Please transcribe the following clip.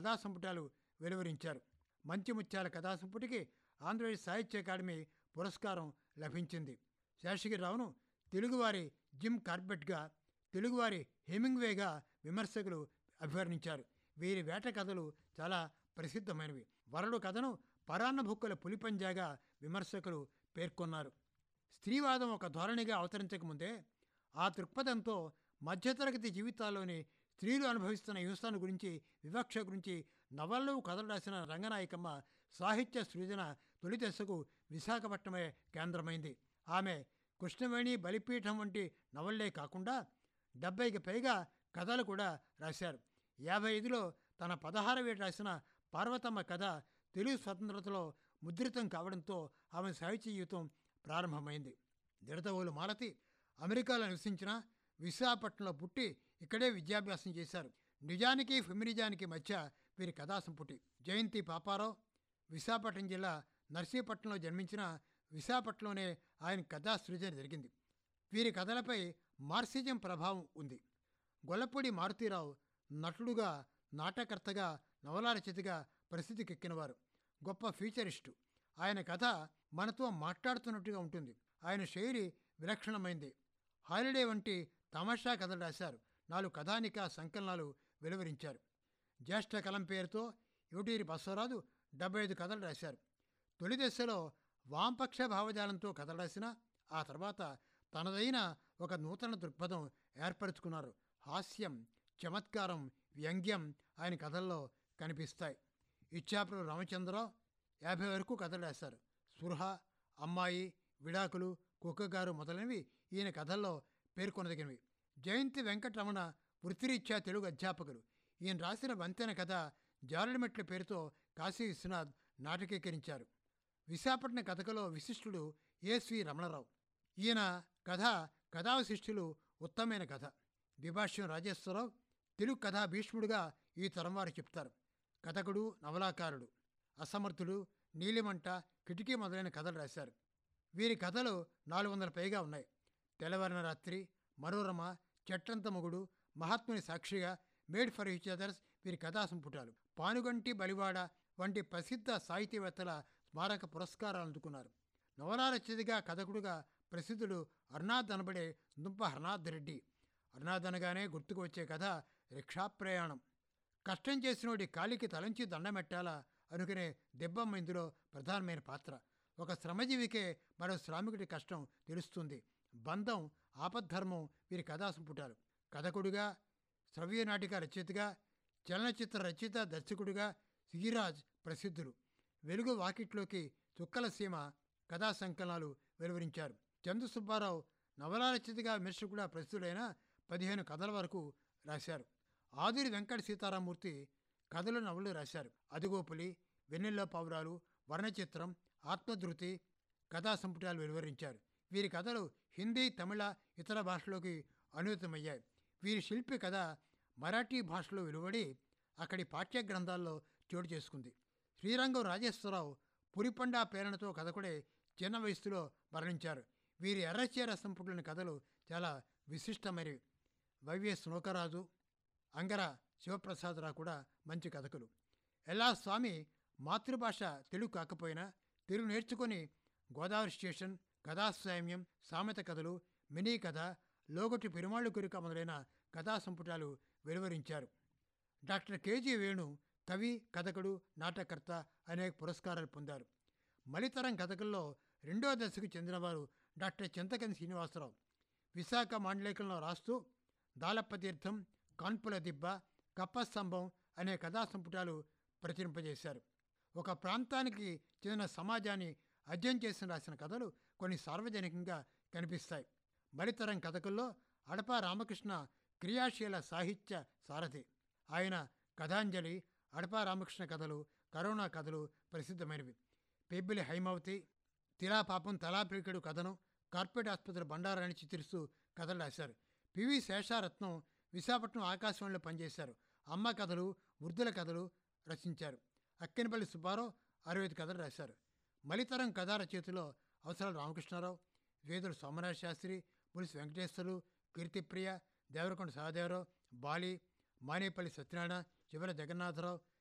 కథా సంపుటాలు వెలువరించారు మంచి ముత్యాల కథా సంపుటికి ఆంధ్రప్రదేశ్ సాహిత్య అకాడమీ పురస్కారం లభించింది శేషగిరిరావును తెలుగువారి జిమ్ కార్బెట్గా తెలుగువారి హెమింగ్వేగా విమర్శకులు అభివర్ణించారు వీరి వేట కథలు చాలా ప్రసిద్ధమైనవి వరడు కథను పరాన్న భుక్కల పులిపంజాగా విమర్శకులు పేర్కొన్నారు స్త్రీవాదం ఒక ధోరణిగా అవతరించకముందే ఆ దృక్పథంతో మధ్యతరగతి జీవితాల్లోని స్త్రీలు అనుభవిస్తున్న హింసను గురించి వివక్ష గురించి నవళ్ళు కథలు రాసిన రంగనాయకమ్మ సాహిత్య సృజన తొలి దశకు విశాఖపట్నమే కేంద్రమైంది ఆమె కృష్ణవేణి బలిపీఠం వంటి నవళ్లే కాకుండా డెబ్బైకి పైగా కథలు కూడా రాశారు యాభై ఐదులో తన పదహారవేట రాసిన పార్వతమ్మ కథ తెలుగు స్వతంత్రతలో ముద్రితం కావడంతో ఆమె సాహిత్య జీవితం ప్రారంభమైంది దిడతవోలు మాలతి అమెరికాలో నివసించిన విశాఖపట్నంలో పుట్టి ఇక్కడే విద్యాభ్యాసం చేశారు నిజానికి ఫెమినిజానికి మధ్య వీరి కథా సంపుటి జయంతి పాపారావు విశాఖపట్నం జిల్లా నర్సీపట్నంలో జన్మించిన విశాఖపట్నంలోనే ఆయన కథా సృజన జరిగింది వీరి కథలపై మార్సిజం ప్రభావం ఉంది గొల్లపూడి మారుతీరావు నటుడుగా నాటకర్తగా నవలా రచయితగా ప్రసిద్ధికెక్కినవారు గొప్ప ఫీచరిస్టు ఆయన కథ మనతో మాట్లాడుతున్నట్టుగా ఉంటుంది ఆయన శైలి విలక్షణమైంది హాలిడే వంటి తమాషా కథలు రాశారు నాలుగు కథానిక సంకలనాలు వెలువరించారు జ్యేష్ఠ కలం పేరుతో యువటీరి బసవరాజు డెబ్బై ఐదు కథలు రాశారు తొలి దశలో వామపక్ష భావజాలంతో కథలు రాసిన ఆ తర్వాత తనదైన ఒక నూతన దృక్పథం ఏర్పరచుకున్నారు హాస్యం చమత్కారం వ్యంగ్యం ఆయన కథల్లో కనిపిస్తాయి ఇచ్చాపురం రామచంద్రరావు యాభై వరకు కథలు రాశారు స్పృహ అమ్మాయి విడాకులు కుక్కగారు మొదలైనవి ఈయన కథల్లో పేర్కొనదగినవి జయంతి వెంకటరమణ వృత్తిరీత్యా తెలుగు అధ్యాపకులు ఈయన రాసిన వంతెన కథ జారడిమెట్ల పేరుతో కాశీ విశ్వనాథ్ నాటకీకరించారు విశాఖపట్నం కథకలో విశిష్టుడు ఏస్వి రమణరావు ఈయన కథ కథావశిష్టులు ఉత్తమైన కథ ద్విభాష్యం రాజేశ్వరరావు తెలుగు కథా భీష్ముడుగా ఈ తరం వారు చెప్తారు కథకుడు నవలాకారుడు అసమర్థుడు నీలిమంట కిటికీ మొదలైన కథలు రాశారు వీరి కథలు నాలుగు వందల పైగా ఉన్నాయి తెల్లవారిన రాత్రి మనోరమ చెట్టంత మొగుడు మహాత్ముని సాక్షిగా మేడ్ ఫర్ ఈచ్ అదర్స్ వీరి కథా సంపుటాలు పానుగంటి బలివాడ వంటి ప్రసిద్ధ సాహితీవేత్తల స్మారక పురస్కారాలు అందుకున్నారు నవలా రచయితగా కథకుడుగా ప్రసిద్ధుడు అరుణాథ్ అనబడే దుంప హర్నాథ్ రెడ్డి అరుణాథ్ అనగానే గుర్తుకు వచ్చే కథ రిక్షా ప్రయాణం కష్టం చేసినోడి కాలికి తలంచి దండమెట్టాలా అనుకునే దెబ్బమ్మ ఇందులో ప్రధానమైన పాత్ర ఒక శ్రమజీవికే మరో శ్రామికుడి కష్టం తెలుస్తుంది బంధం ఆపద్ధర్మం వీరి కథా సంపుటాలు కథకుడిగా శ్రవ్య నాటిక రచయితగా చలనచిత్ర రచయిత దర్శకుడిగా సిగిరాజ్ ప్రసిద్ధులు వెలుగు వాకిట్లోకి చుక్కల సీమ కథా సంకలనాలు వెలువరించారు చందు సుబ్బారావు నవలా రచయితగా విమర్శకుడా ప్రసిద్ధుడైన పదిహేను కథల వరకు రాశారు ఆదిరి వెంకట సీతారామూర్తి కథలు నవలు రాశారు అదిగోపులి వెన్నెల్లో పావురాలు వర్ణచిత్రం ఆత్మధృతి కథా సంపుటాలు వెలువరించారు వీరి కథలు హిందీ తమిళ ఇతర భాషలోకి అనుదితమయ్యాయి వీరి శిల్పి కథ మరాఠీ భాషలో వెలువడి అక్కడి పాఠ్య గ్రంథాల్లో చోటు చేసుకుంది శ్రీరంగం రాజేశ్వరరావు పురిపండా ప్రేరణతో కథకుడే చిన్న వయస్సులో మరణించారు వీరి ఎర్రచీర సంపుట్లోని కథలు చాలా విశిష్టమైనవి వైవిఎస్ నూకరాజు అంగర శివప్రసాదరావు కూడా మంచి కథకులు ఎలా స్వామి మాతృభాష తెలుగు కాకపోయినా తెలుగు నేర్చుకొని గోదావరి స్టేషన్ కథాస్వామ్యం సామెత కథలు మినీ కథ లోగొట్టి పెరుమాళ్ళు కొరిక మొదలైన కథా సంపుటాలు వెలువరించారు డాక్టర్ కేజీ వేణు కవి కథకుడు నాటకర్త అనేక పురస్కారాలు పొందారు మలితరం కథకుల్లో రెండో దశకు చెందినవారు డాక్టర్ చింతకని శ్రీనివాసరావు విశాఖ మాండలికంలో రాస్తూ దాలప్ప తీర్థం కాన్పుల దిబ్బ కప్పస్తంభం అనే కథా సంపుటాలు ప్రచురింపజేశారు ఒక ప్రాంతానికి చెందిన సమాజాన్ని అధ్యయనం చేసిన రాసిన కథలు కొన్ని సార్వజనికంగా కనిపిస్తాయి మరితరం కథకుల్లో అడప రామకృష్ణ క్రియాశీల సాహిత్య సారథి ఆయన కథాంజలి అడప రామకృష్ణ కథలు కరోనా కథలు ప్రసిద్ధమైనవి పెబ్బిలి హైమవతి తిలా పాపం తలా పీకడు కథను కార్పొరేట్ ఆసుపత్రి బండారాన్ని చిత్రిస్తూ కథలు రాశారు పివి శేషారత్నం విశాఖపట్నం ఆకాశవాణిలో పనిచేశారు అమ్మ కథలు వృద్ధుల కథలు రచించారు అక్కినపల్లి సుబ్బారావు అరవై ఐదు కథలు రాశారు మలితరం కథా రచయితలో అవసరాలు రామకృష్ణారావు వేదుడు సోమరాజ శాస్త్రి పులిసి వెంకటేశ్వరులు కీర్తిప్రియ దేవరకొండ సహదేవరావు బాలి మానేపల్లి సత్యనారాయణ చివర జగన్నాథరావు